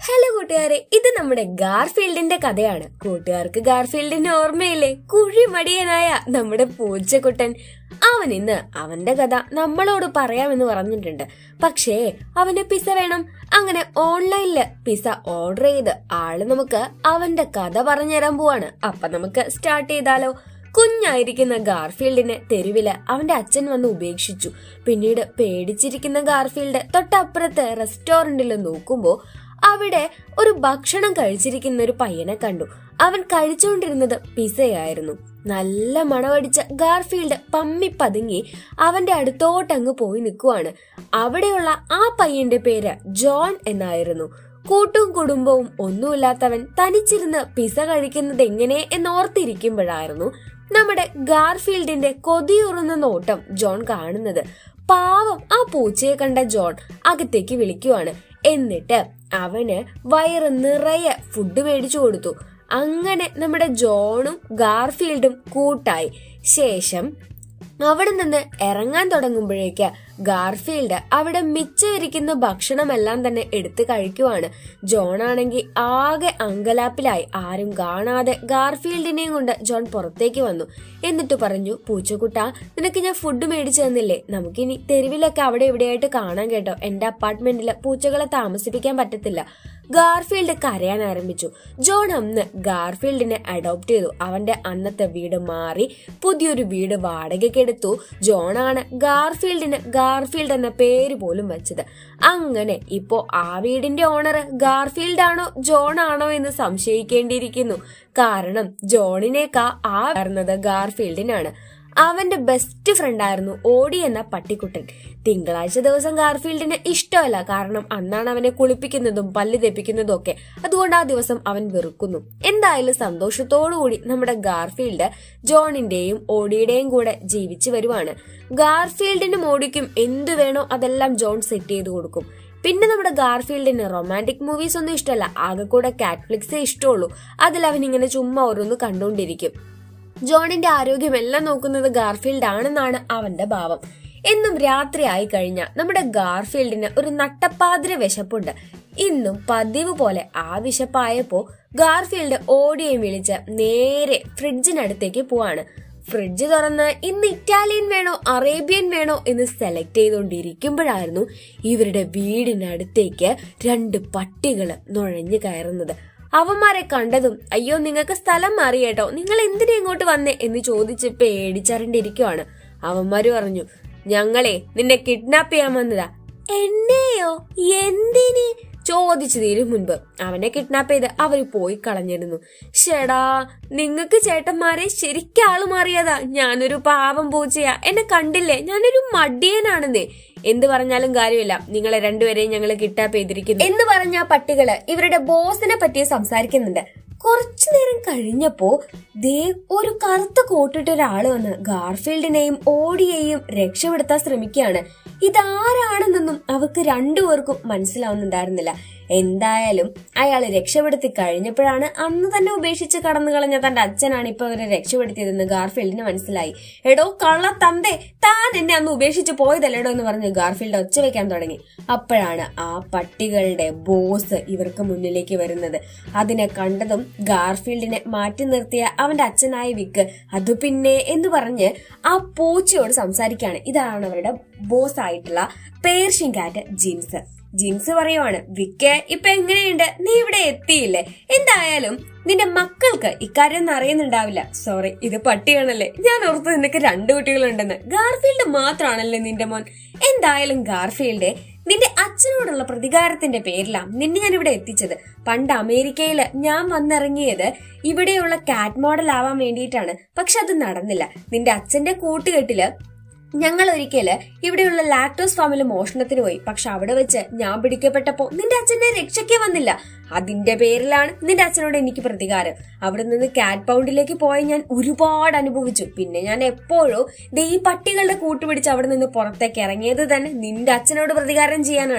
hello കൂട്ടുകാരെ ഇത് നമ്മുടെ ഗാർഫീൽഡിന്റെ കഥയാണ് കൂട്ടുകാർക്ക് ഗാർഫീൽഡിന്റെ ഓർമ്മയില്ലേ കുഴിമടിയനായ നമ്മുടെ പൂച്ചക്കുട്ടൻ അവൻ ഇന്ന് അവന്റെ കഥ നമ്മളോട് പറയാമെന്ന് പറഞ്ഞിട്ടുണ്ട് പക്ഷേ അവന് പിസ വേണം അങ്ങനെ ഓൺലൈനില് പിസ ഓർഡർ ചെയ്ത് ആള് നമുക്ക് അവന്റെ കഥ പറഞ്ഞുതരാൻ പോവാണ് അപ്പൊ നമുക്ക് സ്റ്റാർട്ട് ചെയ്താലോ കുഞ്ഞായിരിക്കുന്ന ഗാർഫീൽഡിനെ തെരുവില് അവന്റെ അച്ഛൻ വന്ന് ഉപേക്ഷിച്ചു പിന്നീട് പേടിച്ചിരിക്കുന്ന ഗാർഫീൽഡ് തൊട്ടപ്പുറത്ത് റെസ്റ്റോറന്റിൽ നോക്കുമ്പോ അവിടെ ഒരു ഭക്ഷണം കഴിച്ചിരിക്കുന്ന ഒരു പയ്യനെ കണ്ടു അവൻ കഴിച്ചുകൊണ്ടിരുന്നത് പിസയായിരുന്നു നല്ല മണമടിച്ച ഗാർഫീൽഡ് പമ്മി പതുങ്ങി അവന്റെ അടുത്തോട്ടങ്ങ് പോയി നിൽക്കുവാണ് അവിടെയുള്ള ആ പയ്യന്റെ പേര് ജോൺ എന്നായിരുന്നു കൂട്ടും കുടുംബവും ഒന്നുമില്ലാത്തവൻ തനിച്ചിരുന്ന് പിസ കഴിക്കുന്നത് എങ്ങനെ എന്നോർത്തിരിക്കുമ്പോഴായിരുന്നു നമ്മുടെ ഗാർഫീൽഡിന്റെ കൊതിയുറുന്ന നോട്ടം ജോൺ കാണുന്നത് പാവം ആ പൂച്ചയെ കണ്ട ജോൺ അകത്തേക്ക് വിളിക്കുവാണ് എന്നിട്ട് അവന് വയറ് നിറയെ ഫുഡ് മേടിച്ചു കൊടുത്തു അങ്ങനെ നമ്മുടെ ജോണും ഗാർഫീൽഡും കൂട്ടായി ശേഷം അവിടെ നിന്ന് ഇറങ്ങാൻ തുടങ്ങുമ്പോഴേക്ക് ഗാർഫീൽഡ് അവിടെ മിച്ചമിരിക്കുന്ന ഭക്ഷണമെല്ലാം തന്നെ എടുത്തു കഴിക്കുവാണ് ജോൺ ആണെങ്കിൽ ആകെ അങ്കലാപ്പിലായി ആരും കാണാതെ ഗാർഫീൽഡിനെയും കൊണ്ട് ജോൺ പുറത്തേക്ക് വന്നു എന്നിട്ട് പറഞ്ഞു പൂച്ചക്കുട്ട നിനക്ക് ഞാൻ ഫുഡ് മേടിച്ചു തന്നില്ലേ നമുക്കിനി തെരുവിലൊക്കെ അവിടെ ഇവിടെയായിട്ട് കാണാൻ കേട്ടോ എന്റെ അപ്പാർട്ട്മെന്റിൽ പൂച്ചകളെ താമസിപ്പിക്കാൻ പറ്റത്തില്ല ഗാർഫീൽഡ് കരയാൻ ആരംഭിച്ചു ജോൺ അന്ന് ഗാർഫീൽഡിനെ അഡോപ്റ്റ് ചെയ്തു അവന്റെ അന്നത്തെ വീട് മാറി പുതിയൊരു വീട് വാടകയ്ക്കെടുത്തു ജോണാണ് ഗാർഫീൽഡിന് ഗാർഫീൽഡ് എന്ന പേര് പോലും വെച്ചത് അങ്ങനെ ഇപ്പോ ആ വീടിന്റെ ഓണർ ഗാർഫീൽഡ് ആണോ ജോൺ ആണോ എന്ന് സംശയിക്കേണ്ടിയിരിക്കുന്നു കാരണം ജോണിനേക്കാ ആ വരുന്നത് ഗാർഫീൽഡിനാണ് അവന്റെ ബെസ്റ്റ് ഫ്രണ്ട് ആയിരുന്നു ഓടി എന്ന പട്ടിക്കുട്ടൻ തിങ്കളാഴ്ച ദിവസം ഗാർഫീൽഡിന് ഇഷ്ടമല്ല കാരണം അന്നാണ് അവനെ കുളിപ്പിക്കുന്നതും പല്ല് തെപ്പിക്കുന്നതും ഒക്കെ അതുകൊണ്ട് ആ ദിവസം അവൻ വെറുക്കുന്നു എന്തായാലും സന്തോഷത്തോടുകൂടി നമ്മുടെ ഗാർഫീൽഡ് ജോണിന്റെയും ഓടിയുടെയും കൂടെ ജീവിച്ചു വരുവാണ് ഗാർഫീൽഡിനും ഓടിക്കും എന്തു വേണോ അതെല്ലാം ജോൺ സെറ്റ് ചെയ്തു കൊടുക്കും പിന്നെ നമ്മുടെ ഗാർഫീൽഡിന് റൊമാൻറ്റിക് മൂവീസ് ഒന്നും ഇഷ്ടമല്ല ആകെ കൂടെ കാറ്റ്ഫ്ലിക്സേ ഇഷ്ടമുള്ളൂ അതിൽ അവൻ ഇങ്ങനെ ചുമ്മാ ഓരോന്ന് കണ്ടുകൊണ്ടിരിക്കും ജോണിന്റെ ആരോഗ്യമെല്ലാം നോക്കുന്നത് ഗാർഫീൽഡ് ആണെന്നാണ് അവന്റെ ഭാവം എന്നും രാത്രി ആയി കഴിഞ്ഞ നമ്മുടെ ഗാർഫീൽഡിന് ഒരു നട്ടപ്പാതിര വിശപ്പുണ്ട് ഇന്നും പതിവ് പോലെ ആ വിശപ്പായപ്പോ ഗാർഫീൽഡ് ഓടിയും വിളിച്ച് നേരെ ഫ്രിഡ്ജിനടുത്തേക്ക് പോവാണ് ഫ്രിഡ്ജ് തുറന്ന് ഇന്ന് ഇറ്റാലിയൻ വേണോ അറേബ്യൻ വേണോ എന്ന് സെലക്ട് ചെയ്തുകൊണ്ടിരിക്കുമ്പോഴായിരുന്നു ഇവരുടെ വീടിനടുത്തേക്ക് രണ്ട് പട്ടികള് നുഴഞ്ഞു കയറുന്നത് അവന്മാരെ കണ്ടതും അയ്യോ നിങ്ങൾക്ക് സ്ഥലം മാറി കേട്ടോ നിങ്ങൾ എന്തിനാ ഇങ്ങോട്ട് വന്നേ എന്ന് ചോദിച്ച് പേടിച്ചറിണ്ടിരിക്കുവാണ് അവന്മാര് പറഞ്ഞു ഞങ്ങളെ നിന്നെ കിഡ്നാപ്പ് ചെയ്യാൻ വന്നതാ എന്നെയോ എന്തിന് ചോദിച്ചു തീരും മുൻപ് അവനെ കിഡ്നാപ്പ് ചെയ്ത് അവര് പോയി കളഞ്ഞിരുന്നു ഷെടാ നിങ്ങക്ക് ചേട്ടന്മാരെ ശരിക്കും ആള് മാറിയതാ ഞാനൊരു പാവം പൂച്ചയാ എന്നെ കണ്ടില്ലേ ഞാനൊരു മടിയനാണെന്നേ എന്ത് പറഞ്ഞാലും കാര്യമില്ല നിങ്ങളെ രണ്ടുപേരെയും ഞങ്ങൾ കിഡ്നാപ്പ് ചെയ്തിരിക്കുന്നു എന്ന് പറഞ്ഞ ആ പട്ടികള് ഇവരുടെ ബോസിനെ പറ്റി സംസാരിക്കുന്നുണ്ട് കുറച്ചു നേരം കഴിഞ്ഞപ്പോ ദേ ഒരു കറുത്ത കോട്ടിട്ട ഒരാള് വന്ന് ഗാർഫീൽഡിനെയും ഓടിയെയും രക്ഷപ്പെടുത്താൻ ശ്രമിക്കുകയാണ് ഇതാരാണെന്നൊന്നും അവർക്ക് രണ്ടുപേർക്കും മനസ്സിലാവുന്നുണ്ടായിരുന്നില്ല എന്തായാലും അയാൾ രക്ഷപ്പെടുത്തി കഴിഞ്ഞപ്പോഴാണ് അന്ന് തന്നെ ഉപേക്ഷിച്ച് കടന്നു കളഞ്ഞ തന്റെ അച്ഛനാണ് ഇപ്പൊ അവരെ രക്ഷപ്പെടുത്തിയതെന്ന് ഗാർഫീൽഡിന് മനസ്സിലായി എടോ കള്ള തന്തേ താൻ എന്നെ അന്ന് ഉപേക്ഷിച്ച് പോയതല്ലേടോ എന്ന് പറഞ്ഞ് ഗാർഫീൽഡ് ഒച്ച വെക്കാൻ തുടങ്ങി അപ്പോഴാണ് ആ പട്ടികളുടെ ബോസ് ഇവർക്ക് മുന്നിലേക്ക് വരുന്നത് അതിനെ കണ്ടതും ഗാർഫീൽഡിനെ മാറ്റി നിർത്തിയ അവന്റെ അച്ഛനായ വിക്ക് അത് പിന്നെ എന്ന് പറഞ്ഞ് ആ പൂച്ചയോട് സംസാരിക്കുകയാണ് ഇതാണ് അവരുടെ ബോസ് ആയിട്ടുള്ള പേർഷ്യൻ കാറ്റ് ജിൻസ് ജിൻസ് പറയുവാണ് വിക്കെ ഇപ്പൊ എങ്ങനെയുണ്ട് നീ ഇവിടെ എത്തിയില്ലേ എന്തായാലും നിന്റെ മക്കൾക്ക് ഇക്കാര്യം ഒന്നും അറിയുന്നുണ്ടാവില്ല സോറി ഇത് പട്ടിയാണല്ലേ ഞാൻ ഓർത്ത് നിനക്ക് രണ്ടു കുട്ടികളുണ്ടെന്ന് ഗാർഫീൽഡ് മാത്രമാണല്ലേ നിന്റെ മോൻ എന്തായാലും ഗാർഫീൽഡ് നിന്റെ അച്ഛനോടുള്ള പ്രതികാരത്തിന്റെ പേരിലാണ് നിന്നെ ഞാൻ ഇവിടെ എത്തിച്ചത് പണ്ട് അമേരിക്കയിൽ ഞാൻ വന്നിറങ്ങിയത് ഇവിടെയുള്ള കാറ്റ് മോഡൽ ആവാൻ വേണ്ടിയിട്ടാണ് പക്ഷെ അത് നടന്നില്ല നിന്റെ അച്ഛന്റെ കൂട്ടുകെട്ടില് ഞങ്ങൾ ഒരിക്കല് ഇവിടെയുള്ള ലാക്ടോസ് ഫാമിൽ മോഷണത്തിന് പോയി പക്ഷെ അവിടെ വെച്ച് ഞാൻ പിടിക്കപ്പെട്ടപ്പോ നിന്റെ അച്ഛനെ രക്ഷയ്ക്ക് വന്നില്ല അതിന്റെ പേരിലാണ് നിന്റെ അച്ഛനോട് എനിക്ക് പ്രതികാരം അവിടെ നിന്ന് കാറ്റ് പൗണ്ടിലേക്ക് പോയ ഞാൻ ഒരുപാട് അനുഭവിച്ചു പിന്നെ ഞാൻ എപ്പോഴോ ദേ ഈ പട്ടികളുടെ കൂട്ടുപിടിച്ച് അവിടെ നിന്ന് പുറത്തേക്ക് ഇറങ്ങിയത് തന്നെ നിന്റെ അച്ഛനോട് പ്രതികാരം ചെയ്യാനാണ്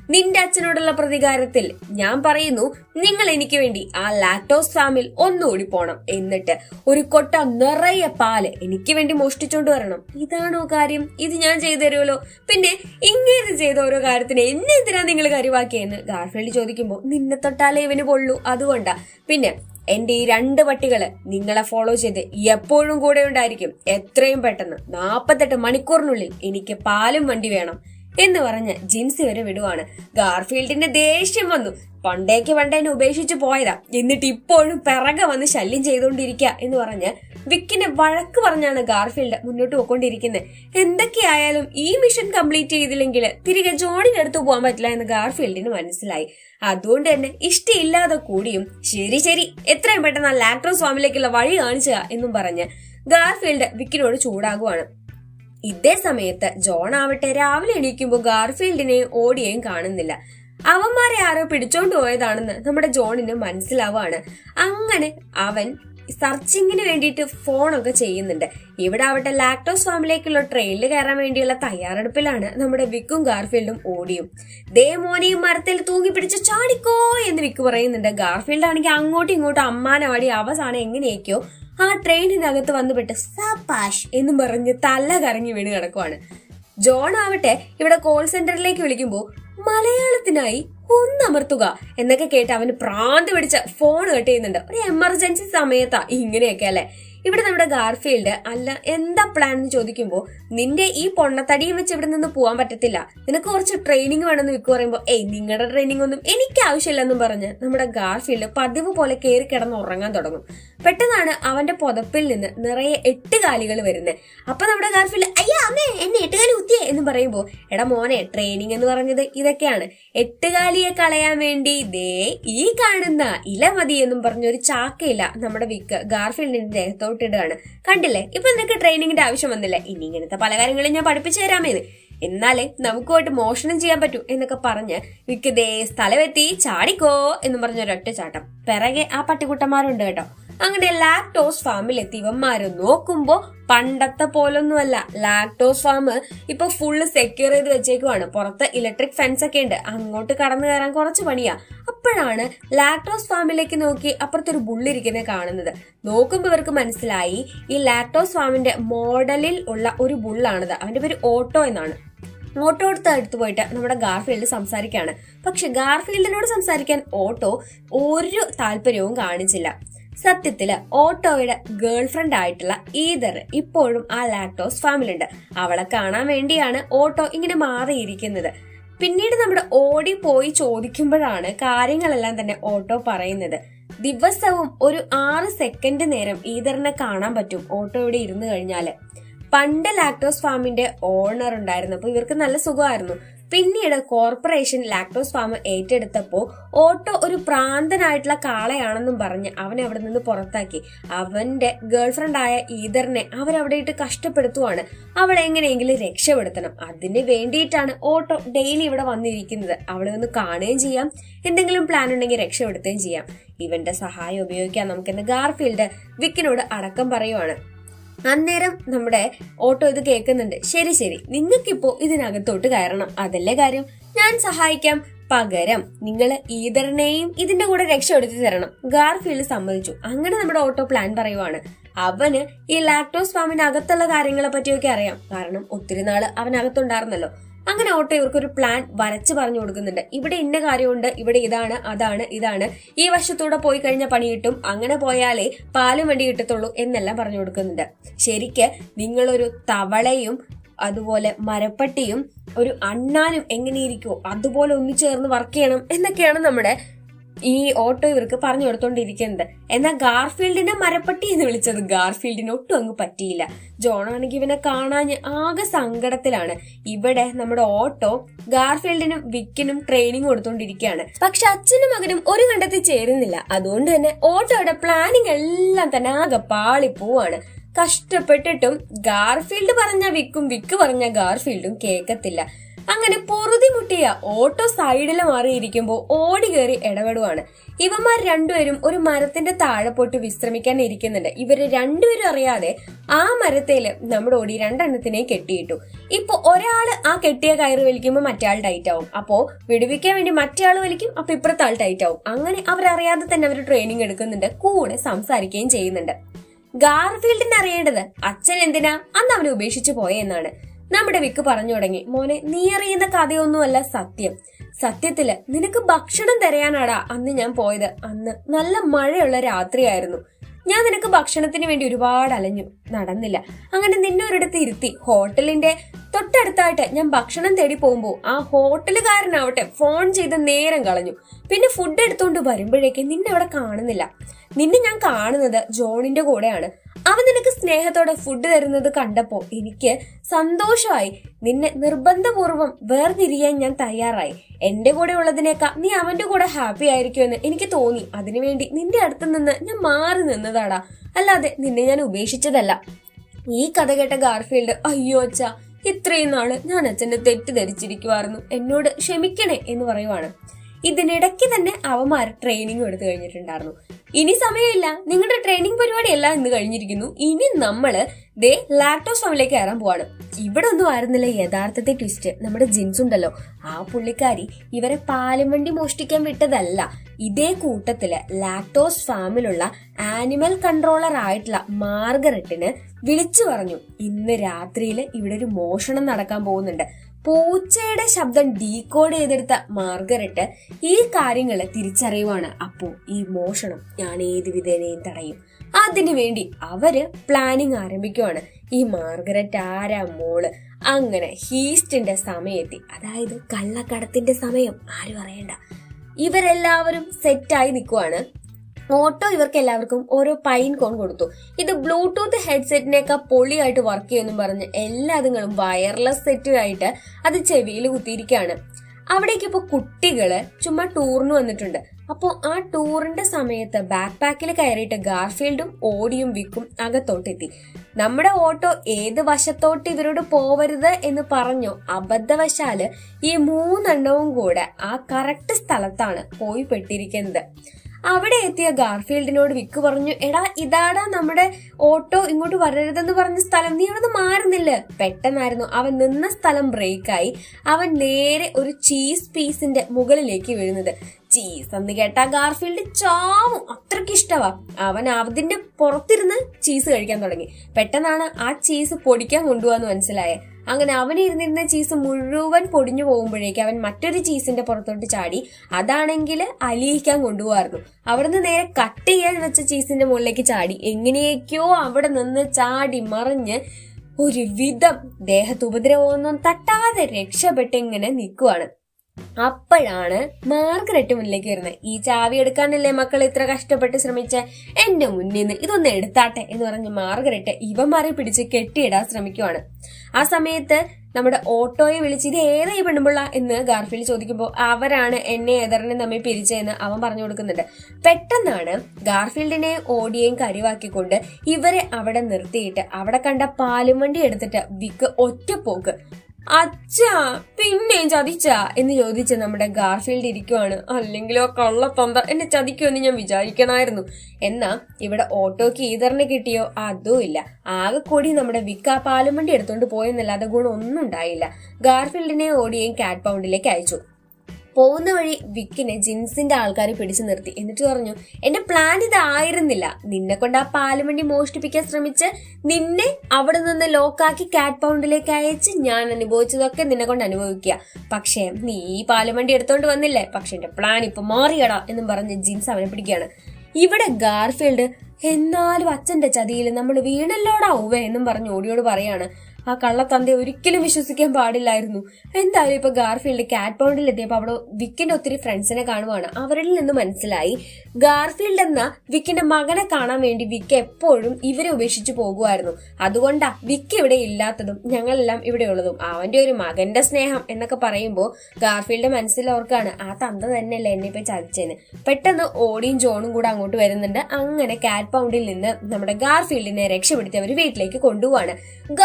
നിന്റെ അച്ഛനോടുള്ള പ്രതികാരത്തിൽ ഞാൻ പറയുന്നു നിങ്ങൾ എനിക്ക് വേണ്ടി ആ ലാക്ടോസ് ഫാമിൽ ഒന്നുകൂടി പോണം എന്നിട്ട് ഒരു കൊട്ട നിറയെ പാല് എനിക്ക് വേണ്ടി മോഷ്ടിച്ചോണ്ട് വരണം ഇതാണോ കാര്യം ഇത് ഞാൻ ചെയ്തു തരുമല്ലോ പിന്നെ ഇങ്ങനെ ചെയ്ത ഓരോ കാര്യത്തിന് എന്നെ എന്തിനാ നിങ്ങൾ കരുവാക്കിയെന്ന് ഗാർഫീൽഡ് ചോദിക്കുമ്പോൾ നിന്നെ തൊട്ടാലേ ഇവന് പൊള്ളൂ അതുകൊണ്ടാ പിന്നെ എന്റെ ഈ രണ്ട് പട്ടികള് നിങ്ങളെ ഫോളോ ചെയ്ത് എപ്പോഴും കൂടെ ഉണ്ടായിരിക്കും എത്രയും പെട്ടെന്ന് നാപ്പത്തെട്ട് മണിക്കൂറിനുള്ളിൽ എനിക്ക് പാലും വണ്ടി വേണം എന്ന് പറഞ്ഞ് ജിൻസി വരെ വിടുവാണ് ഗാർഫീൽഡിന്റെ ദേഷ്യം വന്നു പണ്ടേക്ക് പണ്ടേനെ ഉപേക്ഷിച്ചു പോയതാ എന്നിട്ട് ഇപ്പോഴും പിറകെ വന്ന് ശല്യം ചെയ്തുകൊണ്ടിരിക്കുക എന്ന് പറഞ്ഞ് വിക്കിനെ വഴക്ക് പറഞ്ഞാണ് ഗാർഫീൽഡ് മുന്നോട്ട് പോയിക്കൊണ്ടിരിക്കുന്നത് എന്തൊക്കെയായാലും ഈ മിഷൻ കംപ്ലീറ്റ് ചെയ്തില്ലെങ്കിൽ തിരികെ ജോണിന്റെ അടുത്ത് പോകാൻ പറ്റില്ല എന്ന് ഗാർഫീൽഡിന് മനസ്സിലായി അതുകൊണ്ട് തന്നെ ഇഷ്ടമില്ലാതെ കൂടിയും ശരി ശരി എത്രയും പെട്ടെന്ന് ആ ലാക്ടോസ് ഫാമിലേക്കുള്ള വഴി കാണിച്ചുക എന്നും പറഞ്ഞ് ഗാർഫീൽഡ് വിക്കിനോട് ചൂടാകുവാണ് ഇതേ സമയത്ത് ജോൺ ആവട്ടെ രാവിലെ എണീക്കുമ്പോൾ ഗാർഫീൽഡിനെയും ഓടിയെയും കാണുന്നില്ല അവന്മാരെ ആരോ പിടിച്ചോണ്ട് പോയതാണെന്ന് നമ്മുടെ ജോണിന് മനസ്സിലാവാണ് അങ്ങനെ അവൻ സർച്ചിങ്ങിന് വേണ്ടിയിട്ട് ഫോണൊക്കെ ചെയ്യുന്നുണ്ട് ഇവിടെ ആവട്ടെ ലാക്ടോസ് ഫാമിലേക്കുള്ള ട്രെയിനിൽ കയറാൻ വേണ്ടിയുള്ള തയ്യാറെടുപ്പിലാണ് നമ്മുടെ വിക്കും ഗാർഫീൽഡും ഓടിയും ദേ മോനെയും മരത്തിൽ തൂങ്ങി പിടിച്ച് ചാടിക്കോ എന്ന് വിക്ക് പറയുന്നുണ്ട് ഗാർഫീൽഡ് ആണെങ്കിൽ അങ്ങോട്ടും ഇങ്ങോട്ടും അമ്മാനവാടി അവസാനം എങ്ങനെയൊക്കെയോ ആ ട്രെയിനിനകത്ത് വന്നുപെട്ട് സപാഷ് എന്നും പറഞ്ഞ് തല കറങ്ങി വീണ് കിടക്കുവാണ് ജോൺ ആവട്ടെ ഇവിടെ കോൾ സെന്ററിലേക്ക് വിളിക്കുമ്പോ മലയാളത്തിനായി ഒന്നമർത്തുക എന്നൊക്കെ കേട്ട് അവന് പ്രാന്ത് പിടിച്ച ഫോൺ കട്ട് ചെയ്യുന്നുണ്ട് ഒരു എമർജൻസി സമയത്താ ഇങ്ങനെയൊക്കെ അല്ലെ ഇവിടെ നമ്മുടെ ഗാർഫീൽഡ് അല്ല എന്താ പ്ലാൻ എന്ന് ചോദിക്കുമ്പോ നിന്റെ ഈ പൊണ്ണത്തടിയും വെച്ച് ഇവിടെ നിന്ന് പോകാൻ പറ്റത്തില്ല നിനക്ക് കുറച്ച് ട്രെയിനിങ് വേണമെന്ന് വിക്ക് പറയുമ്പോ ഏയ് നിങ്ങളുടെ ട്രെയിനിങ് ഒന്നും എനിക്ക് ആവശ്യമില്ലെന്നും പറഞ്ഞ് നമ്മുടെ ഗാർഫീൽഡ് പതിവ് പോലെ കയറി കിടന്ന് ഉറങ്ങാൻ തുടങ്ങും പെട്ടെന്നാണ് അവന്റെ പുതപ്പിൽ നിന്ന് നിറയെ എട്ട് കാലികൾ വരുന്നത് അപ്പൊ നമ്മുടെ ഗാർഫീൽഡ് അയ്യാ അമ്മേ എന്നെ എട്ടുകാലി കുത്തിയേ എന്ന് പറയുമ്പോ എടാ മോനെ ട്രെയിനിങ് എന്ന് പറഞ്ഞത് ഇതൊക്കെയാണ് എട്ടുകാലിയെ കളയാൻ വേണ്ടി ദേ ഈ കാണുന്ന ഇല മതി എന്നും പറഞ്ഞ ഒരു ചാക്കയില്ല നമ്മുടെ വിക്ക് ഗാർഫീൽഡിന്റെ ദേഹത്തോട്ടിടുകയാണ് കണ്ടില്ലേ ഇപ്പൊ നിനക്ക് ട്രെയിനിങ്ങിന്റെ ആവശ്യം വന്നില്ല ഇനി ഇങ്ങനത്തെ പല കാര്യങ്ങളും ഞാൻ പഠിപ്പിച്ചു തരാമേന്ന് എന്നാലേ നമുക്ക് പോയിട്ട് മോഷണം ചെയ്യാൻ പറ്റൂ എന്നൊക്കെ പറഞ്ഞ് വിക്ക് ദേ സ്ഥലമെത്തി ചാടിക്കോ എന്നും പറഞ്ഞ ഒരൊറ്റ ചാട്ടം പിറകെ ആ പട്ടിക്കുട്ടന്മാരുണ്ട് കേട്ടോ അങ്ങനെ ലാക്ടോസ് ഫാമിലെത്തി ഇവന്മാര് നോക്കുമ്പോ പണ്ടത്തെ പോലൊന്നുമല്ല ലാക്ടോസ് ഫാം ഇപ്പൊ ഫുള്ള് സെക്യൂർ ചെയ്ത് വെച്ചേക്കുവാണ് പുറത്ത് ഇലക്ട്രിക് ഫെൻസ് ഒക്കെ ഉണ്ട് അങ്ങോട്ട് കടന്നു കയറാൻ കുറച്ച് പണിയാ അപ്പോഴാണ് ലാക്ടോസ് ഫാമിലേക്ക് നോക്കി അപ്പുറത്തൊരു ബുള്ളിരിക്കുന്നത് കാണുന്നത് നോക്കുമ്പോൾ ഇവർക്ക് മനസ്സിലായി ഈ ലാക്ടോസ് ഫാമിന്റെ മോഡലിൽ ഉള്ള ഒരു ബുള്ളാണിത് അവന്റെ പേര് ഓട്ടോ എന്നാണ് ഓട്ടോ എടുത്ത് അടുത്ത് പോയിട്ട് നമ്മുടെ ഗാർഫീൽഡ് സംസാരിക്കാണ് പക്ഷെ ഗാർഫീൽഡിനോട് സംസാരിക്കാൻ ഓട്ടോ ഒരു താല്പര്യവും കാണിച്ചില്ല സത്യത്തില് ഓട്ടോയുടെ ഗേൾ ഫ്രണ്ട് ആയിട്ടുള്ള ഈദർ ഇപ്പോഴും ആ ലാക്ടോസ് ഫാമിലുണ്ട് അവളെ കാണാൻ വേണ്ടിയാണ് ഓട്ടോ ഇങ്ങനെ മാറിയിരിക്കുന്നത് പിന്നീട് നമ്മുടെ ഓടി പോയി ചോദിക്കുമ്പോഴാണ് കാര്യങ്ങളെല്ലാം തന്നെ ഓട്ടോ പറയുന്നത് ദിവസവും ഒരു ആറ് സെക്കൻഡ് നേരം ഈദറിനെ കാണാൻ പറ്റും ഓട്ടോ ഇവിടെ ഇരുന്ന് കഴിഞ്ഞാല് പണ്ട് ലാക്ടോസ് ഫാമിന്റെ ഓണർ ഉണ്ടായിരുന്നു അപ്പൊ ഇവർക്ക് നല്ല സുഖമായിരുന്നു പിന്നീട് കോർപ്പറേഷൻ ലാക്ടോസ് ഫാം ഏറ്റെടുത്തപ്പോ ഓട്ടോ ഒരു പ്രാന്തനായിട്ടുള്ള കാളയാണെന്നും പറഞ്ഞ് അവനെ അവിടെ നിന്ന് പുറത്താക്കി അവന്റെ ഗേൾഫ്രണ്ട് ആയ ഈദറിനെ അവരവിടെ ഇട്ട് കഷ്ടപ്പെടുത്തുവാണ് അവളെ എങ്ങനെയെങ്കിലും രക്ഷപ്പെടുത്തണം അതിന് വേണ്ടിയിട്ടാണ് ഓട്ടോ ഡെയിലി ഇവിടെ വന്നിരിക്കുന്നത് അവളെ ഒന്ന് കാണുകയും ചെയ്യാം എന്തെങ്കിലും പ്ലാൻ ഉണ്ടെങ്കിൽ രക്ഷപ്പെടുത്തുകയും ചെയ്യാം ഇവന്റെ സഹായം ഉപയോഗിക്കാൻ നമുക്കെന്ന് ഗാർഫീൽഡ് വിക്കിനോട് അടക്കം പറയുവാണ് അന്നേരം നമ്മുടെ ഓട്ടോ ഇത് കേൾക്കുന്നുണ്ട് ശരി ശരി നിങ്ങൾക്കിപ്പോ ഇതിനകത്തോട്ട് കയറണം അതല്ലേ കാര്യം ഞാൻ സഹായിക്കാം പകരം നിങ്ങൾ ഈതറിനെയും ഇതിന്റെ കൂടെ രക്ഷപ്പെടുത്തി തരണം ഗാർഫീൽഡ് സമ്മതിച്ചു അങ്ങനെ നമ്മുടെ ഓട്ടോ പ്ലാൻ പറയുവാണ് അവന് ഈ ലാക്ടോസ് ഫാമിനകത്തുള്ള കാര്യങ്ങളെ പറ്റിയൊക്കെ അറിയാം കാരണം ഒത്തിരി നാള് അവനകത്തുണ്ടായിരുന്നല്ലോ അങ്ങനെ ഓട്ടോ ഇവർക്കൊരു പ്ലാൻ വരച്ച് പറഞ്ഞു കൊടുക്കുന്നുണ്ട് ഇവിടെ ഇന്ന കാര്യമുണ്ട് ഇവിടെ ഇതാണ് അതാണ് ഇതാണ് ഈ വശത്തൂടെ പോയി കഴിഞ്ഞാൽ പണി കിട്ടും അങ്ങനെ പോയാലേ പാലും വണ്ടി കിട്ടത്തുള്ളൂ എന്നെല്ലാം പറഞ്ഞു കൊടുക്കുന്നുണ്ട് ശരിക്ക് നിങ്ങളൊരു തവളയും അതുപോലെ മരപ്പട്ടിയും ഒരു അണ്ണാനും എങ്ങനെയിരിക്കുമോ അതുപോലെ ഒന്നിച്ചേർന്ന് വർക്ക് ചെയ്യണം എന്നൊക്കെയാണ് നമ്മുടെ ഈ ഓട്ടോ ഇവർക്ക് പറഞ്ഞു കൊടുത്തോണ്ടിരിക്കുന്നത് എന്നാൽ ഗാർഫീൽഡിനെ മരപ്പട്ടി എന്ന് വിളിച്ചത് ഗാർഫീൽഡിന് ഒട്ടും അങ്ങ് പറ്റിയില്ല ജോൺ ആണെങ്കിൽ ഇവനെ കാണാൻ ആകെ സങ്കടത്തിലാണ് ഇവിടെ നമ്മുടെ ഓട്ടോ ഗാർഫീൽഡിനും വിക്കിനും ട്രെയിനിങ് കൊടുത്തോണ്ടിരിക്കുകയാണ് പക്ഷെ അച്ഛനും മകനും ഒരു കണ്ടത്തിൽ ചേരുന്നില്ല അതുകൊണ്ട് തന്നെ ഓട്ടോയുടെ പ്ലാനിങ് എല്ലാം തന്നെ ആകെ പാളി പോവാണ് കഷ്ടപ്പെട്ടിട്ടും ഗാർഫീൽഡ് പറഞ്ഞ വിക്കും വിക്ക് പറഞ്ഞ ഗാർഫീൽഡും കേൾക്കത്തില്ല അങ്ങനെ പൊറുതി മുട്ടിയ ഓട്ടോ സൈഡിൽ മാറിയിരിക്കുമ്പോൾ ഓടി കയറി ഇടപെടുവാണ് ഇവന്മാർ രണ്ടുപേരും ഒരു മരത്തിന്റെ താഴെ പോയിട്ട് വിശ്രമിക്കാൻ ഇരിക്കുന്നുണ്ട് ഇവര് രണ്ടുപേരും അറിയാതെ ആ മരത്തേല് നമ്മുടെ ഓടി രണ്ടെണ്ണത്തിനെ കെട്ടിയിട്ടു ഇപ്പൊ ഒരാള് ആ കെട്ടിയ കയറ് വലിക്കുമ്പോൾ മറ്റേ ആൾ ടൈറ്റ് ആവും അപ്പോ വിടുവിക്കാൻ വേണ്ടി മറ്റേ ആൾ വലിക്കും അപ്പൊ ഇപ്പുറത്തെ ആൾ ടൈറ്റ് ആവും അങ്ങനെ അവരറിയാതെ തന്നെ അവർ ട്രെയിനിങ് എടുക്കുന്നുണ്ട് കൂടെ സംസാരിക്കുകയും ചെയ്യുന്നുണ്ട് ഗാർഫീൽഡിന് അറിയേണ്ടത് അച്ഛൻ എന്തിനാ അന്ന് അവനെ ഉപേക്ഷിച്ചു പോയെന്നാണ് നമ്മുടെ വിക്ക് പറഞ്ഞു തുടങ്ങി മോനെ നീ അറിയുന്ന കഥയൊന്നുമല്ല സത്യം സത്യത്തില് നിനക്ക് ഭക്ഷണം തരാനാടാ അന്ന് ഞാൻ പോയത് അന്ന് നല്ല മഴയുള്ള രാത്രിയായിരുന്നു ഞാൻ നിനക്ക് ഭക്ഷണത്തിന് വേണ്ടി ഒരുപാട് അലഞ്ഞു നടന്നില്ല അങ്ങനെ നിന്നെ ഒരിടത്ത് ഇരുത്തി ഹോട്ടലിന്റെ തൊട്ടടുത്തായിട്ട് ഞാൻ ഭക്ഷണം തേടി പോകുമ്പോൾ ആ ഹോട്ടലുകാരനാവട്ടെ ഫോൺ ചെയ്ത് നേരം കളഞ്ഞു പിന്നെ ഫുഡ് എടുത്തുകൊണ്ട് വരുമ്പോഴേക്ക് നിന്നെ അവിടെ കാണുന്നില്ല നിന്നെ ഞാൻ കാണുന്നത് ജോണിന്റെ കൂടെയാണ് അവൻ നിനക്ക് സ്നേഹത്തോടെ ഫുഡ് തരുന്നത് കണ്ടപ്പോ എനിക്ക് സന്തോഷമായി നിന്നെ നിർബന്ധപൂർവ്വം വേർതിരിയാൻ ഞാൻ തയ്യാറായി എന്റെ കൂടെ ഉള്ളതിനേക്കാൾ നീ അവന്റെ കൂടെ ഹാപ്പി ആയിരിക്കുമെന്ന് എനിക്ക് തോന്നി അതിനുവേണ്ടി നിന്റെ അടുത്ത് നിന്ന് ഞാൻ മാറി നിന്നതാടാ അല്ലാതെ നിന്നെ ഞാൻ ഉപേക്ഷിച്ചതല്ല ഈ കഥ കേട്ട ഗാർഫീൽഡ് അയ്യോ അച്ഛ ഇത്രയും നാള് ഞാൻ അച്ഛന്റെ തെറ്റിദ്ധരിച്ചിരിക്കുവായിരുന്നു എന്നോട് ക്ഷമിക്കണേ എന്ന് പറയുവാണ് ഇതിനിടയ്ക്ക് തന്നെ അവന്മാർ ട്രെയിനിങ് എടുത്തു കഴിഞ്ഞിട്ടുണ്ടായിരുന്നു ഇനി സമയമില്ല നിങ്ങളുടെ ട്രെയിനിങ് പരിപാടി എല്ലാം ഇന്ന് കഴിഞ്ഞിരിക്കുന്നു ഇനി നമ്മള് ദേ ലാക്ടോസ് ഫാമിലേക്ക് കയറാൻ പോവാണ് ഇവിടെ ഒന്നും ആയിരുന്നില്ല യഥാർത്ഥത്തെ ട്വിസ്റ്റ് നമ്മുടെ ജിൻസ് ഉണ്ടല്ലോ ആ പുള്ളിക്കാരി ഇവരെ പാലും വണ്ടി മോഷ്ടിക്കാൻ വിട്ടതല്ല ഇതേ കൂട്ടത്തില് ലാക്ടോസ് ഫാമിലുള്ള ആനിമൽ കൺട്രോളർ ആയിട്ടുള്ള മാർഗരറ്റിന് വിളിച്ചു പറഞ്ഞു ഇന്ന് രാത്രിയിൽ ഇവിടെ ഒരു മോഷണം നടക്കാൻ പോകുന്നുണ്ട് പൂച്ചയുടെ ശബ്ദം ഡീകോഡ് ചെയ്തെടുത്ത മാർഗരറ്റ് ഈ കാര്യങ്ങൾ തിരിച്ചറിയുവാണ് അപ്പോ ഈ മോഷണം ഞാൻ ഏത് വിധേനയും തടയും അതിനു വേണ്ടി അവര് പ്ലാനിങ് ആരംഭിക്കുവാണ് ഈ മാർഗരറ്റ് ആരാ മോള് അങ്ങനെ ഹീസ്റ്റിന്റെ സമയത്തി അതായത് കള്ളക്കടത്തിന്റെ സമയം ആരും അറിയണ്ട ഇവരെല്ലാവരും സെറ്റായി നിൽക്കുവാണ് ഓട്ടോ ഇവർക്ക് എല്ലാവർക്കും ഓരോ പൈൻ കോൺ കൊടുത്തു ഇത് ബ്ലൂടൂത്ത് ഹെഡ്സെറ്റിനേക്കാൾ പൊളിയായിട്ട് വർക്ക് ചെയ്യുമെന്നും പറഞ്ഞ് എല്ലാതുങ്ങളും വയർലെസ് സെറ്റുമായിട്ട് അത് ചെവിയിൽ കുത്തിയിരിക്കുകയാണ് അവിടേക്ക് ഇപ്പൊ കുട്ടികള് ചുമ്മാ ടൂറിന് വന്നിട്ടുണ്ട് അപ്പോൾ ആ ടൂറിന്റെ സമയത്ത് ബാക്ക് പാക്കിൽ കയറിയിട്ട് ഗാർഫീൽഡും ഓടിയും വിക്കും അകത്തോട്ടെത്തി നമ്മുടെ ഓട്ടോ ഏത് വശത്തോട്ട് ഇവരോട് പോവരുത് എന്ന് പറഞ്ഞോ അബദ്ധവശാല് ഈ മൂന്നെണ്ണവും കൂടെ ആ കറക്റ്റ് സ്ഥലത്താണ് പോയി പെട്ടിരിക്കുന്നത് അവിടെ എത്തിയ ഗാർഫീൽഡിനോട് വിക്ക് പറഞ്ഞു എടാ ഇതാടാ നമ്മുടെ ഓട്ടോ ഇങ്ങോട്ട് വരരുതെന്ന് പറഞ്ഞ സ്ഥലം നീ അവിടെ മാറുന്നില്ല പെട്ടെന്നായിരുന്നു അവൻ നിന്ന സ്ഥലം ബ്രേക്കായി അവൻ നേരെ ഒരു ചീസ് പീസിന്റെ മുകളിലേക്ക് വീഴുന്നത് ചീസ് എന്ന് കേട്ടാ ഗാർഫീൽഡ് ചാവും അത്രയ്ക്ക് ഇഷ്ടവാ അവൻ അതിന്റെ പുറത്തിരുന്ന് ചീസ് കഴിക്കാൻ തുടങ്ങി പെട്ടെന്നാണ് ആ ചീസ് പൊടിക്കാൻ കൊണ്ടുപോകാന്ന് മനസ്സിലായേ അങ്ങനെ അവൻ ഇരുന്നിരുന്ന ചീസ് മുഴുവൻ പൊടിഞ്ഞു പോകുമ്പോഴേക്ക് അവൻ മറ്റൊരു ചീസിന്റെ പുറത്തോട്ട് ചാടി അതാണെങ്കിൽ അലിയിക്കാൻ കൊണ്ടുപോകായിരുന്നു അവിടുന്ന് നേരെ കട്ട് ചെയ്യാൻ വെച്ച ചീസിന്റെ മുകളിലേക്ക് ചാടി എങ്ങനെയൊക്കെയോ അവിടെ നിന്ന് ചാടി മറിഞ്ഞ് ഒരു വിധം ദേഹത്ത് ഉപദ്രവമൊന്നും തട്ടാതെ രക്ഷപ്പെട്ട് ഇങ്ങനെ നിൽക്കുവാണ് അപ്പോഴാണ് മാർഗരറ്റ് മുന്നിലേക്ക് വരുന്നത് ഈ ചാവി എടുക്കാനല്ലേ മക്കൾ ഇത്ര കഷ്ടപ്പെട്ട് ശ്രമിച്ച എന്റെ മുന്നിൽ നിന്ന് ഇതൊന്ന് എടുത്താട്ടെ എന്ന് പറഞ്ഞ് മാർഗരറ്റ് ഇവന്മാരെ പിടിച്ച് കെട്ടിയിടാൻ ശ്രമിക്കുവാണ് ആ സമയത്ത് നമ്മുടെ ഓട്ടോയെ വിളിച്ച് ഇത് ഏതാ ഈ പെണ്ണുമ്പിള്ള എന്ന് ഗാർഫീൽഡ് ചോദിക്കുമ്പോൾ അവരാണ് എന്നെ എതറിനെ തമ്മിൽ പിരിച്ചതെന്ന് അവൻ പറഞ്ഞു കൊടുക്കുന്നുണ്ട് പെട്ടെന്നാണ് ഗാർഫീൽഡിനെ ഓടിയേയും കരിവാക്കിക്കൊണ്ട് ഇവരെ അവിടെ നിർത്തിയിട്ട് അവിടെ കണ്ട പാലും വണ്ടി എടുത്തിട്ട് വിക്ക് ഒറ്റപ്പോക്ക് അച്ഛാ പിന്നെയും ചതിച്ചാ എന്ന് ചോദിച്ച് നമ്മുടെ ഗാർഫീൽഡ് ഇരിക്കുവാണ് അല്ലെങ്കിലോ കള്ളത്തൊന്ത എന്നെ ചതിക്കുമെന്ന് ഞാൻ വിചാരിക്കണമായിരുന്നു എന്നാ ഇവിടെ ഓട്ടോക്ക് ഈതറിന് കിട്ടിയോ അതും ഇല്ല ആകെ കൂടി നമ്മുടെ വിക്ക പാലുമണ്ടി എടുത്തോണ്ട് പോയെന്നല്ലാതെ ഗുണം ഒന്നും ഉണ്ടായില്ല ഗാർഫീൽഡിനെ ഓടിയും കാറ്റ് പൗണ്ടിലേക്ക് അയച്ചു പോകുന്ന വഴി വിക്കിനെ ജിൻസിന്റെ ആൾക്കാർ പിടിച്ചു നിർത്തി എന്നിട്ട് പറഞ്ഞു എന്റെ പ്ലാൻ ഇതായിരുന്നില്ല നിന്നെ കൊണ്ട് ആ പാലുമണ്ടി മോഷ്ടിപ്പിക്കാൻ ശ്രമിച്ച് നിന്നെ അവിടെ നിന്ന് ലോക്കാക്കി കാറ്റ് പൗണ്ടിലേക്ക് അയച്ച് ഞാൻ അനുഭവിച്ചതൊക്കെ നിന്നെ കൊണ്ട് അനുഭവിക്കുക പക്ഷേ നീ ഈ പാലുമണ്ടി എടുത്തോണ്ട് വന്നില്ലേ പക്ഷെ എന്റെ പ്ലാൻ ഇപ്പൊ മാറിയടാ എന്നും പറഞ്ഞ് ജിൻസ് അവനെ പിടിക്കുകയാണ് ഇവിടെ ഗാർഫീൽഡ് എന്നാലും അച്ഛന്റെ ചതിയിൽ നമ്മൾ വീണല്ലോടാ ഉവേ എന്നും പറഞ്ഞ് ഓടിയോട് പറയാണ് ആ കള്ളത്തന്തെ ഒരിക്കലും വിശ്വസിക്കാൻ പാടില്ലായിരുന്നു എന്തായാലും ഇപ്പൊ ഗാർഫീൽഡ് കാറ്റ് പൗണ്ടിൽ എത്തിയപ്പോ അവിടെ വിക്കിന്റെ ഒത്തിരി ഫ്രണ്ട്സിനെ കാണുവാണ് അവരിൽ നിന്ന് മനസ്സിലായി ഗാർഫീൽഡ് എന്ന വിക്കിന്റെ മകനെ കാണാൻ വേണ്ടി വിക്ക് എപ്പോഴും ഇവരെ ഉപേക്ഷിച്ചു പോകുമായിരുന്നു അതുകൊണ്ടാ വിക്ക് ഇവിടെ ഇല്ലാത്തതും ഞങ്ങളെല്ലാം ഇവിടെ ഉള്ളതും അവന്റെ ഒരു മകന്റെ സ്നേഹം എന്നൊക്കെ പറയുമ്പോൾ ഗാർഫീൽഡ് മനസ്സിൽ ഓർക്കാണ് ആ തന്ത തന്നെയല്ലേ എന്നെ ഇപ്പൊ ചതിച്ചെന്ന് പെട്ടെന്ന് ഓടിയും ജോണും കൂടെ അങ്ങോട്ട് വരുന്നുണ്ട് അങ്ങനെ കാറ്റ് പൗണ്ടിൽ നിന്ന് നമ്മുടെ ഗാർഫീൽഡിനെ രക്ഷപ്പെടുത്തി അവർ വീട്ടിലേക്ക് കൊണ്ടുപോവാണ് ഗാർഫീൽഡ്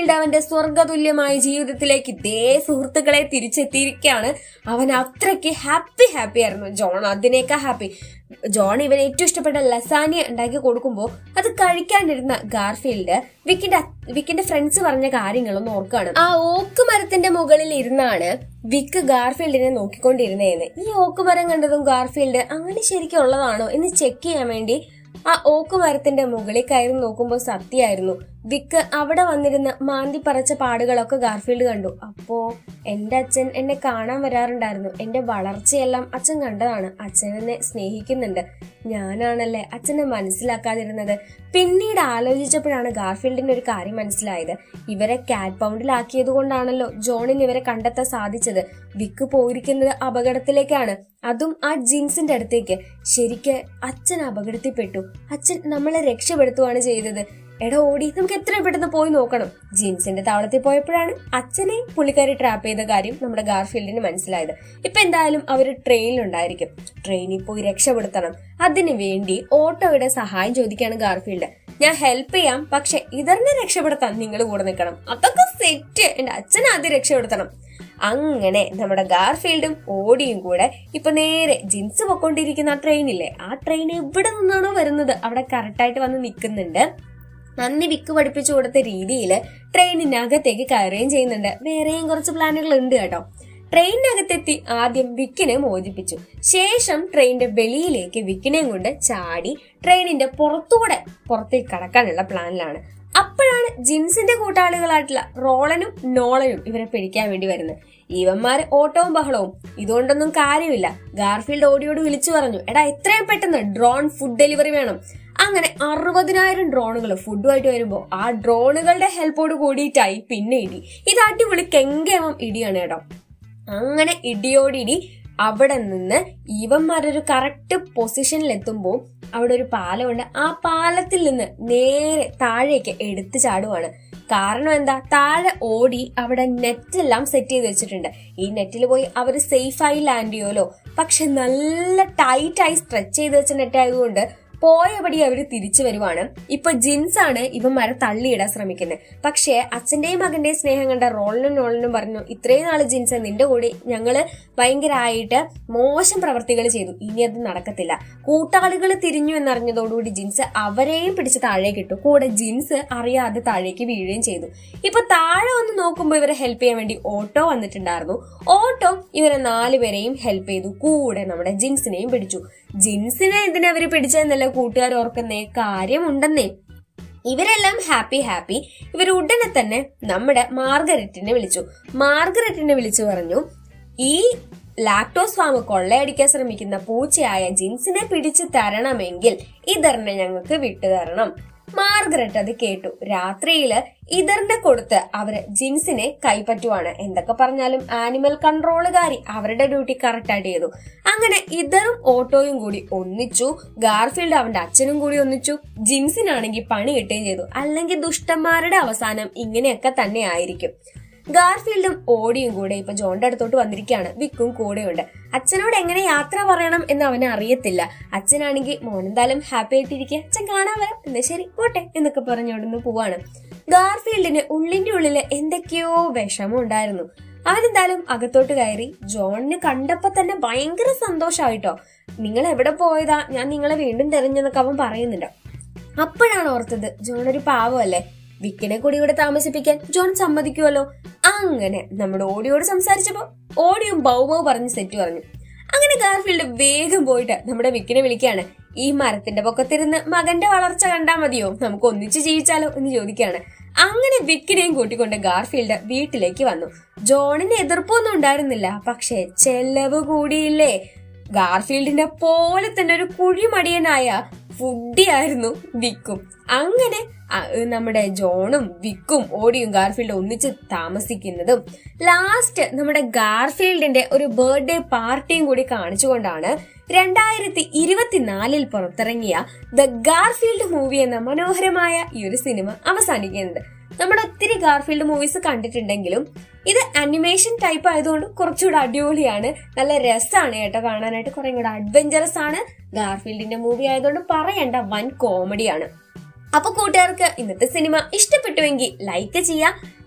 ഗാർഫീൽഡ് അവന്റെ സ്വർഗതുല്യമായ ജീവിതത്തിലേക്ക് ഇതേ സുഹൃത്തുക്കളെ തിരിച്ചെത്തിയിരിക്കുകയാണ് അവൻ അത്രയ്ക്ക് ഹാപ്പി ഹാപ്പി ആയിരുന്നു ജോൺ അതിനേക്കാൾ ഹാപ്പി ജോൺ ഇവൻ ഏറ്റവും ഇഷ്ടപ്പെട്ട ലസാനിയ ഉണ്ടാക്കി കൊടുക്കുമ്പോൾ അത് കഴിക്കാനിരുന്ന ഗാർഫീൽഡ് വിക്കിന്റെ അ- വിക്കിന്റെ ഫ്രണ്ട്സ് പറഞ്ഞ കാര്യങ്ങളൊന്ന് ഓർക്കാണ് ആ ഓക്ക് മരത്തിന്റെ മുകളിൽ ഇരുന്നാണ് വിക്ക് ഗാർഫീൽഡിനെ നോക്കിക്കൊണ്ടിരുന്നതെന്ന് ഈ ഓക്ക് മരം കണ്ടതും ഗാർഫീൽഡ് അങ്ങനെ ശരിക്കും ഉള്ളതാണോ എന്ന് ചെക്ക് ചെയ്യാൻ വേണ്ടി ആ ഓക്ക് മരത്തിന്റെ മുകളിൽ കയറി നോക്കുമ്പോൾ സത്യമായിരുന്നു വിക്ക് അവിടെ വന്നിരുന്ന് മാന്തി പറച്ച പാടുകളൊക്കെ ഗാർഫീൽഡ് കണ്ടു അപ്പോ എന്റെ അച്ഛൻ എന്നെ കാണാൻ വരാറുണ്ടായിരുന്നു എന്റെ വളർച്ചയെല്ലാം അച്ഛൻ കണ്ടതാണ് അച്ഛൻ എന്നെ സ്നേഹിക്കുന്നുണ്ട് ഞാനാണല്ലേ അച്ഛനെ മനസ്സിലാക്കാതിരുന്നത് പിന്നീട് ആലോചിച്ചപ്പോഴാണ് ഗാർഫീൽഡിന് ഒരു കാര്യം മനസ്സിലായത് ഇവരെ കാറ്റ് പൗണ്ടിലാക്കിയത് കൊണ്ടാണല്ലോ ജോണിന് ഇവരെ കണ്ടെത്താൻ സാധിച്ചത് വിക്ക് പോയിരിക്കുന്നത് അപകടത്തിലേക്കാണ് അതും ആ ജിൻസിന്റെ അടുത്തേക്ക് ശരിക്ക് അച്ഛൻ അപകടത്തിൽപ്പെട്ടു അച്ഛൻ നമ്മളെ രക്ഷപ്പെടുത്തുകയാണ് ചെയ്തത് എടാ ഓടി നമുക്ക് എത്രയും പെട്ടെന്ന് പോയി നോക്കണം ജീൻസിന്റെ താവളത്തിൽ പോയപ്പോഴാണ് അച്ഛനെ പുള്ളിക്കാരി ട്രാപ്പ് ചെയ്ത കാര്യം നമ്മുടെ ഗാർഫീൽഡിന് മനസ്സിലായത് ഇപ്പൊ എന്തായാലും അവര് ട്രെയിനിലുണ്ടായിരിക്കും ട്രെയിനിൽ പോയി രക്ഷപ്പെടുത്തണം അതിനു വേണ്ടി ഓട്ടോയുടെ സഹായം ചോദിക്കാണ് ഗാർഫീൽഡ് ഞാൻ ഹെൽപ്പ് ചെയ്യാം പക്ഷെ ഇതറിനെ രക്ഷപ്പെടുത്താൻ നിങ്ങൾ കൂടെ നിൽക്കണം അതൊക്കെ സെറ്റ് എന്റെ അച്ഛനെ ആദ്യം രക്ഷപ്പെടുത്തണം അങ്ങനെ നമ്മുടെ ഗാർഫീൽഡും ഓടിയും കൂടെ ഇപ്പൊ നേരെ ജിൻസ് പൊക്കൊണ്ടിരിക്കുന്ന ആ ട്രെയിനില്ലേ ആ ട്രെയിൻ എവിടെ നിന്നാണോ വരുന്നത് അവിടെ കറക്റ്റായിട്ട് വന്ന് നിൽക്കുന്നുണ്ട് നന്ദി വിക്ക് പഠിപ്പിച്ചു കൊടുത്ത രീതിയിൽ ട്രെയിനിനകത്തേക്ക് കയറുകയും ചെയ്യുന്നുണ്ട് വേറെയും കുറച്ച് പ്ലാനുകൾ ഉണ്ട് കേട്ടോ ട്രെയിനിനകത്തെത്തി ആദ്യം വിക്കിനെ മോചിപ്പിച്ചു ശേഷം ട്രെയിനിന്റെ വെളിയിലേക്ക് വിക്കിനെയും കൊണ്ട് ചാടി ട്രെയിനിന്റെ പുറത്തൂടെ പുറത്തേക്ക് കടക്കാനുള്ള പ്ലാനിലാണ് അപ്പോഴാണ് ജിൻസിന്റെ കൂട്ടാളികളായിട്ടുള്ള റോളനും നോളനും ഇവരെ പിടിക്കാൻ വേണ്ടി വരുന്നത് ഇവന്മാര് ഓട്ടവും ബഹളവും ഇതുകൊണ്ടൊന്നും കാര്യമില്ല ഗാർഫീൽഡ് ഓടിയോട് വിളിച്ചു പറഞ്ഞു എടാ എത്രയും പെട്ടെന്ന് ഡ്രോൺ ഫുഡ് ഡെലിവറി വേണം അങ്ങനെ അറുപതിനായിരം ഡ്രോണുകൾ ഫുഡുമായിട്ട് വരുമ്പോ ആ ഡ്രോണുകളുടെ ഹെൽപ്പോട് കൂടിയിട്ടായി പിന്നെ ഇടി ഇത് അടിപൊളി കെങ്കേമം ഇടിയാണ് കേട്ടോ അങ്ങനെ ഇടിയോടിടി അവിടെ നിന്ന് ഇവന്മാരൊരു കറക്റ്റ് പൊസിഷനിൽ എത്തുമ്പോൾ അവിടെ ഒരു പാലമുണ്ട് ആ പാലത്തിൽ നിന്ന് നേരെ താഴേക്ക് എടുത്തു ചാടുവാണ് കാരണം എന്താ താഴെ ഓടി അവിടെ നെറ്റ് എല്ലാം സെറ്റ് ചെയ്ത് വെച്ചിട്ടുണ്ട് ഈ നെറ്റിൽ പോയി അവർ സേഫായി ലാൻഡ് ചെയ്യുമല്ലോ പക്ഷെ നല്ല ടൈറ്റായി സ്ട്രെച്ച് ചെയ്ത് വെച്ച നെറ്റ് ആയതുകൊണ്ട് പോയപടി അവർ തിരിച്ചു വരുവാണ് ഇപ്പൊ ജിൻസ് ആണ് ഇവന്മാരെ തള്ളിയിടാൻ ശ്രമിക്കുന്നത് പക്ഷേ അച്ഛന്റെയും മകന്റെയും സ്നേഹം കണ്ട റോളിനും നോളിനും പറഞ്ഞു ഇത്രയും നാള് ജിൻസ് നിന്റെ കൂടെ ഞങ്ങള് ഭയങ്കരമായിട്ട് മോശം പ്രവർത്തികൾ ചെയ്തു ഇനി അത് നടക്കത്തില്ല കൂട്ടാളികൾ തിരിഞ്ഞു എന്നറിഞ്ഞതോടുകൂടി ജിൻസ് അവരെയും പിടിച്ച് താഴേക്ക് ഇട്ടു കൂടെ ജിൻസ് അറിയാതെ താഴേക്ക് വീഴുകയും ചെയ്തു ഇപ്പൊ താഴെ വന്ന് നോക്കുമ്പോൾ ഇവരെ ഹെൽപ്പ് ചെയ്യാൻ വേണ്ടി ഓട്ടോ വന്നിട്ടുണ്ടായിരുന്നു ഓട്ടോ ഇവരെ നാലുപേരെയും ഹെൽപ്പ് ചെയ്തു കൂടെ നമ്മുടെ ജിൻസിനെയും പിടിച്ചു ജിൻസിനെ എന്തിനാ അവര് പിടിച്ചതെന്നല്ല കൂട്ടുകാർ ഓർക്കുന്നേ കാര്യമുണ്ടെന്നേ ഇവരെല്ലാം ഹാപ്പി ഹാപ്പി ഇവർ ഉടനെ തന്നെ നമ്മുടെ മാർഗരറ്റിനെ വിളിച്ചു മാർഗരറ്റിനെ വിളിച്ചു പറഞ്ഞു ഈ ലാക്ടോസ് ഫാം കൊള്ളയടിക്കാൻ ശ്രമിക്കുന്ന പൂച്ചയായ ജിൻസിനെ പിടിച്ചു തരണമെങ്കിൽ ഇതറിനെ ഞങ്ങൾക്ക് വിട്ടുതരണം മാർഗരറ്റ് അത് കേട്ടു രാത്രിയില് ഇതറിന്റെ കൊടുത്ത് അവര് ജിൻസിനെ കൈപ്പറ്റുവാണ് എന്തൊക്കെ പറഞ്ഞാലും ആനിമൽ കൺട്രോളുകാരി അവരുടെ ഡ്യൂട്ടി കറക്റ്റ് ആയിട്ട് ചെയ്തു അങ്ങനെ ഇതറും ഓട്ടോയും കൂടി ഒന്നിച്ചു ഗാർഫീൽഡ് അവന്റെ അച്ഛനും കൂടി ഒന്നിച്ചു ജിൻസിനാണെങ്കിൽ പണി കിട്ടുകയും ചെയ്തു അല്ലെങ്കിൽ ദുഷ്ടന്മാരുടെ അവസാനം ഇങ്ങനെയൊക്കെ തന്നെ ആയിരിക്കും ഗാർഫീൽഡും ഓടിയും കൂടെ ഇപ്പൊ ജോന്റെ അടുത്തോട്ട് വന്നിരിക്കുകയാണ് വിക്കും കൂടെയുണ്ട് അച്ഛനോട് എങ്ങനെ യാത്ര പറയണം എന്ന് അവനെ അറിയത്തില്ല അച്ഛനാണെങ്കിൽ മോനെന്തായാലും ഹാപ്പി ആയിട്ടിരിക്കുക അച്ഛൻ കാണാൻ വരാം എന്നാ ശരി പോട്ടെ എന്നൊക്കെ പറഞ്ഞോടൊന്ന് പോവാണ് ഗാർഫീൽഡിന് ഉള്ളിന്റെ ഉള്ളില് എന്തൊക്കെയോ വിഷമം ഉണ്ടായിരുന്നു അവനെന്തായാലും അകത്തോട്ട് കയറി ജോണിന് കണ്ടപ്പോ തന്നെ ഭയങ്കര സന്തോഷമായിട്ടോ നിങ്ങൾ എവിടെ പോയതാ ഞാൻ നിങ്ങളെ വീണ്ടും തെരഞ്ഞെന്നൊക്കെ അവൻ പറയുന്നുണ്ട് അപ്പോഴാണ് ഓർത്തത് ജോൺ ഒരു പാവമല്ലേ വിക്കിനെ കൂടി ഇവിടെ താമസിപ്പിക്കാൻ ജോൺ സമ്മതിക്കുമല്ലോ അങ്ങനെ നമ്മുടെ ഓടിയോട് സംസാരിച്ചപ്പോ ഓടിയും ബൗബൗ പറഞ്ഞ് സെറ്റ് പറഞ്ഞു അങ്ങനെ ഗാർഫീൽഡ് വേഗം പോയിട്ട് നമ്മുടെ വിക്കിനെ വിളിക്കാണ് ഈ മരത്തിന്റെ പൊക്കത്തിരുന്ന് മകന്റെ വളർച്ച കണ്ടാ മതിയോ നമുക്ക് ഒന്നിച്ച് ജീവിച്ചാലോ എന്ന് ചോദിക്കാണ് അങ്ങനെ വിക്കിനെയും കൂട്ടിക്കൊണ്ട് ഗാർഫീൽഡ് വീട്ടിലേക്ക് വന്നു ജോണിന് എതിർപ്പൊന്നും ഉണ്ടായിരുന്നില്ല പക്ഷേ ചെലവ് കൂടിയില്ലേ ഗാർഫീൽഡിന്റെ പോലെ തന്നെ ഒരു കുഴിമടിയനായ ഫുഡിയായിരുന്നു വിക്കും അങ്ങനെ അ- നമ്മുടെ ജോണും വിക്കും ഓടിയും ഗാർഫീൽഡും ഒന്നിച്ച് താമസിക്കുന്നതും ലാസ്റ്റ് നമ്മുടെ ഗാർഫീൽഡിന്റെ ഒരു ബർത്ത്ഡേ പാർട്ടിയും കൂടി കാണിച്ചുകൊണ്ടാണ് രണ്ടായിരത്തി ഇരുപത്തിനാലിൽ പുറത്തിറങ്ങിയ ദ ഗാർഫീൽഡ് മൂവി എന്ന മനോഹരമായ ഈ ഒരു സിനിമ അവസാനിക്കുന്നത് നമ്മുടെ ഒത്തിരി ഗാർഫീൽഡ് മൂവീസ് കണ്ടിട്ടുണ്ടെങ്കിലും ഇത് അനിമേഷൻ ടൈപ്പ് ആയതുകൊണ്ട് കുറച്ചുകൂടെ അടിപൊളിയാണ് നല്ല രസമാണ് കേട്ടോ കാണാനായിട്ട് കുറെ കൂടെ അഡ്വഞ്ചറസ് ആണ് ഗാർഫീൽഡിന്റെ മൂവി ആയതുകൊണ്ട് പറയണ്ട വൻ കോമഡിയാണ് അപ്പൊ കൂട്ടുകാർക്ക് ഇന്നത്തെ സിനിമ ഇഷ്ടപ്പെട്ടുവെങ്കിൽ ലൈക്ക് ചെയ്യാം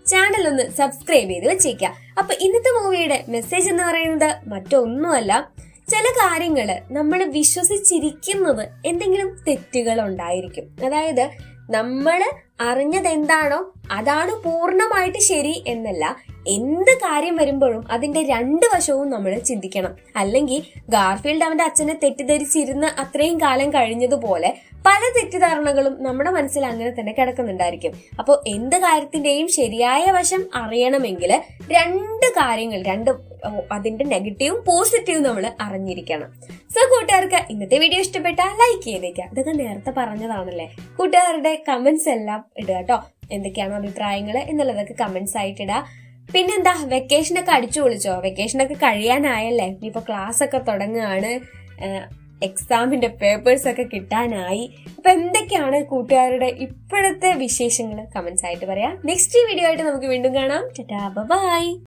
ചാനൽ ഒന്ന് സബ്സ്ക്രൈബ് ചെയ്ത് വെച്ചേക്കുക അപ്പൊ ഇന്നത്തെ മൂവിയുടെ മെസ്സേജ് എന്ന് പറയുന്നത് മറ്റൊന്നുമല്ല ചില കാര്യങ്ങള് നമ്മൾ വിശ്വസിച്ചിരിക്കുന്നത് എന്തെങ്കിലും തെറ്റുകൾ ഉണ്ടായിരിക്കും അതായത് നമ്മൾ അറിഞ്ഞത് എന്താണോ അതാണ് പൂർണ്ണമായിട്ട് ശരി എന്നല്ല എന്ത് കാര്യം വരുമ്പോഴും അതിന്റെ രണ്ട് വശവും നമ്മൾ ചിന്തിക്കണം അല്ലെങ്കിൽ ഗാർഫീൽഡ് അവന്റെ അച്ഛനെ തെറ്റിദ്ധരിച്ചിരുന്ന് അത്രയും കാലം കഴിഞ്ഞതുപോലെ പല തെറ്റിദ്ധാരണകളും നമ്മുടെ മനസ്സിൽ അങ്ങനെ തന്നെ കിടക്കുന്നുണ്ടായിരിക്കും അപ്പോൾ എന്ത് കാര്യത്തിന്റെയും ശരിയായ വശം അറിയണമെങ്കിൽ രണ്ട് കാര്യങ്ങൾ രണ്ട് ഓ, അതിന്റെ നെഗറ്റീവും പോസിറ്റീവും നമ്മൾ അറിഞ്ഞിരിക്കണം സോ കൂട്ടുകാർക്ക് ഇന്നത്തെ വീഡിയോ ഇഷ്ടപ്പെട്ടാൽ ലൈക്ക് ചെയ്തേക്കാം ഇതൊക്കെ നേരത്തെ പറഞ്ഞതാണല്ലേ കൂട്ടുകാരുടെ കമന്റ്സ് എല്ലാം ഇടുക കേട്ടോ എന്തൊക്കെയാണ് അഭിപ്രായങ്ങൾ എന്നുള്ളതൊക്കെ കമന്റ്സ് ആയിട്ട് ഇടുക പിന്നെന്താ വെക്കേഷൻ ഒക്കെ അടിച്ചു പൊളിച്ചോ വെക്കേഷൻ ഒക്കെ കഴിയാനായല്ലേ ഇനിയിപ്പോ ക്ലാസ് ഒക്കെ തുടങ്ങുകയാണ് എക്സാമിന്റെ പേപ്പേഴ്സ് ഒക്കെ കിട്ടാനായി അപ്പൊ എന്തൊക്കെയാണ് കൂട്ടുകാരുടെ ഇപ്പോഴത്തെ വിശേഷങ്ങൾ കമന്റ്സ് ആയിട്ട് പറയാം നെക്സ്റ്റ് വീഡിയോ ആയിട്ട് നമുക്ക് വീണ്ടും കാണാം ബൈ